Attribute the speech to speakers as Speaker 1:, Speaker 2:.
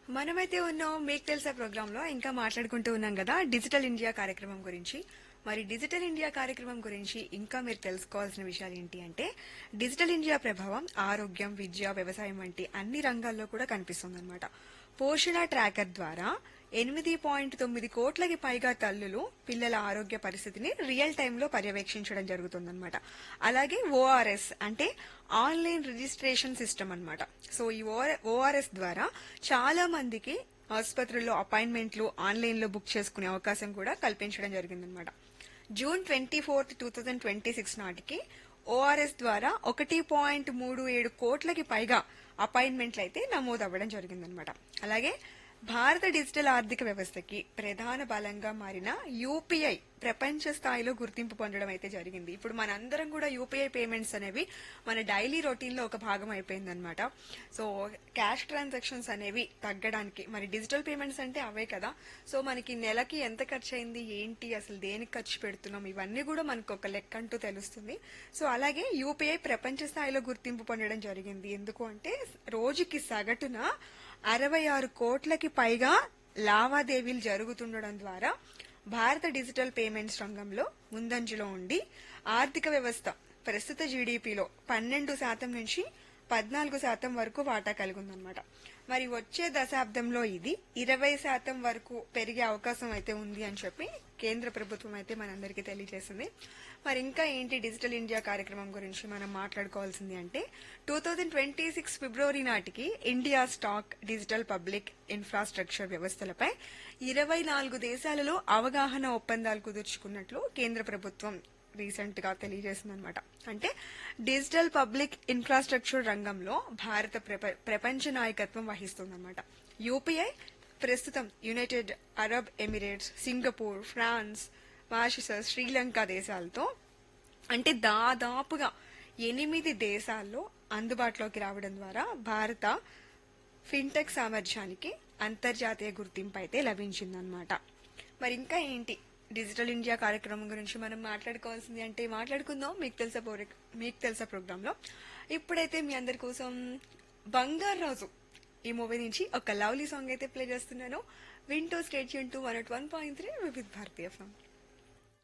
Speaker 1: మనమైతే ఉన్నాం మీకు తెలుసా ప్రోగ్రామ్ లో ఇంకా మాట్లాడుకుంటూ ఉన్నాం కదా డిజిటల్ ఇండియా కార్యక్రమం గురించి మరి డిజిటల్ ఇండియా కార్యక్రమం గురించి ఇంకా మీరు తెలుసుకోవాల్సిన విషయాలు ఏంటి అంటే డిజిటల్ ఇండియా ప్రభావం ఆరోగ్యం విద్య వ్యవసాయం వంటి అన్ని రంగాల్లో కూడా కనిపిస్తుందన్నమాట పోషణ ట్రాకర్ ద్వారా ఎనిమిది పాయింట్ తొమ్మిది కోట్లకి పైగా తల్లులు పిల్లల ఆరోగ్య పరిస్థితిని రియల్ టైంలో పర్యవేక్షించడం జరుగుతుందన్నమాట అలాగే ఓఆర్ఎస్ అంటే ఆన్లైన్ రిజిస్ట్రేషన్ సిస్టమ్ అన్నమాట సో ఈ ఓఆర్ఎస్ ద్వారా చాలా మందికి ఆసుపత్రుల్లో అపాయింట్మెంట్లు ఆన్లైన్ లో బుక్ చేసుకునే అవకాశం కూడా కల్పించడం జరిగిందనమాట June twenty fourth two thousand twenty six నాటికి ఓఆర్ఎస్ ద్వారా ఒకటి పాయింట్ మూడు ఏడు కోట్లకి పైగా అపాయింట్మెంట్లు అయితే నమోదు అవ్వడం జరిగిందనమాట అలాగే భారత డిజిటల్ ఆర్థిక వ్యవస్థకి ప్రధాన బలంగా మారిన యూపీఐ ప్రపంచ స్థాయిలో గుర్తింపు పొందడం అయితే జరిగింది ఇప్పుడు మనందరం కూడా యూపీఐ పేమెంట్స్ అనేవి మన డైలీ రొటీన్ లో ఒక భాగం అయిపోయిందనమాట సో క్యాష్ ట్రాన్సాక్షన్స్ అనేవి తగ్గడానికి మరి డిజిటల్ పేమెంట్స్ అంటే అవే కదా సో మనకి నెలకి ఎంత ఖర్చు అయింది ఏంటి అసలు దేనికి ఖర్చు పెడుతున్నాం ఇవన్నీ కూడా మనకు ఒక లెక్క అంటూ తెలుస్తుంది సో అలాగే యూపీఐ ప్రపంచ స్థాయిలో గుర్తింపు పొందడం జరిగింది ఎందుకు అంటే రోజుకి సగటున అరవై ఆరు కోట్లకి పైగా లావాదేవీలు జరుగుతుండడం ద్వారా భారత డిజిటల్ పేమెంట్స్ రంగంలో ముందంజలో ఉండి ఆర్థిక వ్యవస్థ ప్రస్తుత జీడీపీలో పన్నెండు శాతం నుంచి పద్నాలుగు శాతం వరకు వాటా కలిగి ఉందన్నమాట మరి వచ్చే దశాబ్దంలో ఇది ఇరవై శాతం వరకు పెరిగే అవకాశం అయితే ఉంది అని చెప్పి కేంద్ర ప్రభుత్వం అయితే మనందరికీ తెలియజేసింది మరి ఇంకా ఏంటి డిజిటల్ ఇండియా కార్యక్రమం గురించి మనం మాట్లాడుకోవాల్సింది అంటే టూ థౌజండ్ ట్వంటీ సిక్స్ ఫిబ్రవరి నాటికి India stack digital public infrastructure వ్యవస్థలపై ఇరవై నాలుగు దేశాలలో అవగాహన ఒప్పందాలు కుదుర్చుకున్నట్లు కేంద్ర ప్రభుత్వం రీసెంట్ గా తెలియజేసిందనమాట అంటే డిజిటల్ పబ్లిక్ ఇన్ఫ్రాస్ట్రక్చర్ రంగంలో భారత ప్రప- ప్రపంచ నాయకత్వం వహిస్తుందన్నమాట యూపీఐ ప్రస్తుతం United Arab Emirates Singapore France Mauritius Sri Lanka దేశాలతో అంటే దాదాపుగా ఎనిమిది దేశాల్లో అందుబాటులోకి రావడం ద్వారా భారత ఫిన్టెక్ సామర్థ్యానికి అంతర్జాతీయ గుర్తింపు అయితే లభించిందనమాట మరి ఇంకా ఏంటి డిజిటల్ ఇండియా కార్యక్రమం గురించి మనం మాట్లాడుకోవాల్సింది అంటే మాట్లాడుకుందాం మీకు తెలుసా ప్రోగ్ర- మీకు తెలుసా ప్రోగ్రామ్ లో ఇప్పుడైతే మీ అందరి కోసం బంగారు రాజు ఈ మూవీ నుంచి ఒక లవ్లీ సాంగ్ అయితే ప్లే చేస్తున్నాను వింటో స్టేట్ యూన్ two one one point three Vividh Bharati form